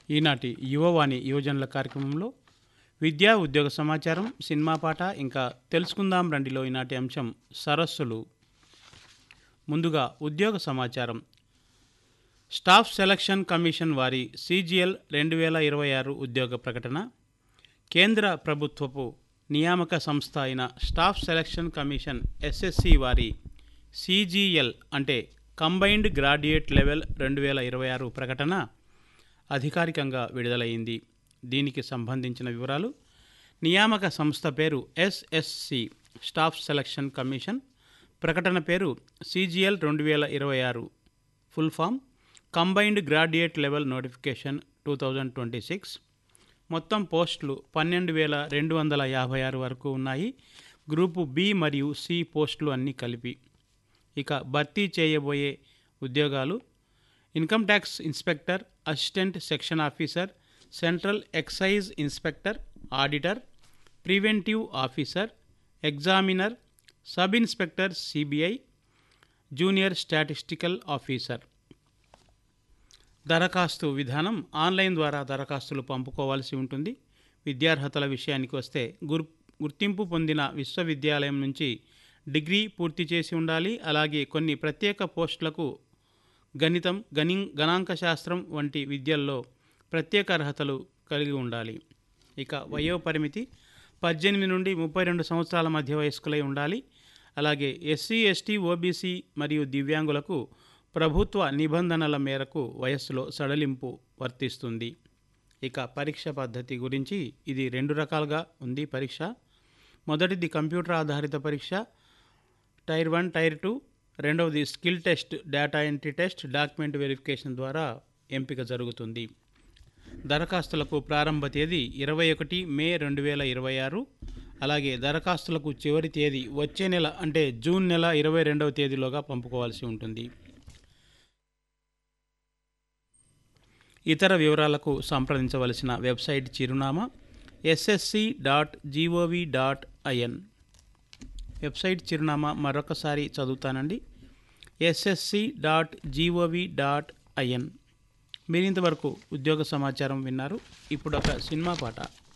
ఈనాటి యువవాణి యువజనుల కార్యక్రమంలో విద్యా ఉద్యోగ సమాచారం సినిమా పాట ఇంకా తెలుసుకుందాం రండిలో ఈనాటి అంశం సరస్సులు ముందుగా ఉద్యోగ సమాచారం స్టాఫ్ సెలక్షన్ కమిషన్ వారి సీజీఎల్ రెండు వేల ఇరవై ఆరు ఉద్యోగ ప్రకటన కేంద్ర ప్రభుత్వపు నియామక సంస్థ అయిన స్టాఫ్ సెలక్షన్ కమిషన్ ఎస్ఎస్సి వారి సీజీఎల్ అంటే కంబైన్డ్ గ్రాడ్యుయేట్ లెవెల్ రెండు వేల ఇరవై ఆరు ప్రకటన అధికారికంగా విడుదలైంది దీనికి సంబంధించిన వివరాలు నియామక సంస్థ పేరు ఎస్ఎస్సి స్టాఫ్ సెలక్షన్ కమిషన్ ప్రకటన పేరు సీజీఎల్ రెండు వేల ఇరవై ఆరు full form combined graduate level notification two thousand twenty six మొత్తం పోస్టులు పన్నెండు వేల రెండు వందల యాభై ఆరు వరకు ఉన్నాయి గ్రూపు బి మరియు సి పోస్టులు అన్నీ కలిపి ఇక భర్తీ చేయబోయే ఉద్యోగాలు income tax inspector assistant section officer central excise inspector auditor preventive officer examiner sub inspector CBI junior statistical officer దరఖాస్తు విధానం ఆన్లైన్ ద్వారా దరఖాస్తులు పంపుకోవాల్సి ఉంటుంది విద్యార్హతల విషయానికి వస్తే గుర్ గుర్తింపు పొందిన విశ్వవిద్యాలయం నుంచి డిగ్రీ పూర్తి చేసి ఉండాలి అలాగే కొన్ని ప్రత్యేక పోస్టులకు గణితం గణి గణాంక శాస్త్రం వంటి విద్యల్లో ప్రత్యేక అర్హతలు కలిగి ఉండాలి ఇక వయో పరిమితి పద్దెనిమిది నుండి ముప్పై రెండు సంవత్సరాల మధ్య వయస్కులై ఉండాలి అలాగే ఎస్సీ ఎస్టీ ఓబీసీ మరియు దివ్యాంగులకు ప్రభుత్వ నిబంధనల మేరకు వయస్సులో సడలింపు వర్తిస్తుంది ఇక పరీక్ష పద్ధతి గురించి ఇది రెండు రకాలుగా ఉంది పరీక్ష మొదటిది కంప్యూటర్ ఆధారిత పరీక్ష టైర్ వన్ టైర్ టూ రెండవది skill test data entry test document verification ద్వారా ఎంపిక జరుగుతుంది దరఖాస్తులకు ప్రారంభ తేదీ ఇరవై ఒకటి మే రెండు వేల ఇరవై ఆరు అలాగే దరఖాస్తులకు చివరి తేదీ వచ్చే నెల అంటే జూన్ నెల ఇరవై రెండవ తేదీలోగా పంపుకోవాల్సి ఉంటుంది ఇతర వివరాలకు సంప్రదించవలసిన వెబ్సైట్ చిరునామా SSC dot GOV dot IN website చిరునామా మరొకసారి చదువుతానండి SSC dot GOV dot IN మీరు ఇంతవరకు ఉద్యోగ సమాచారం విన్నారు ఇప్పుడు ఒక సినిమా పాట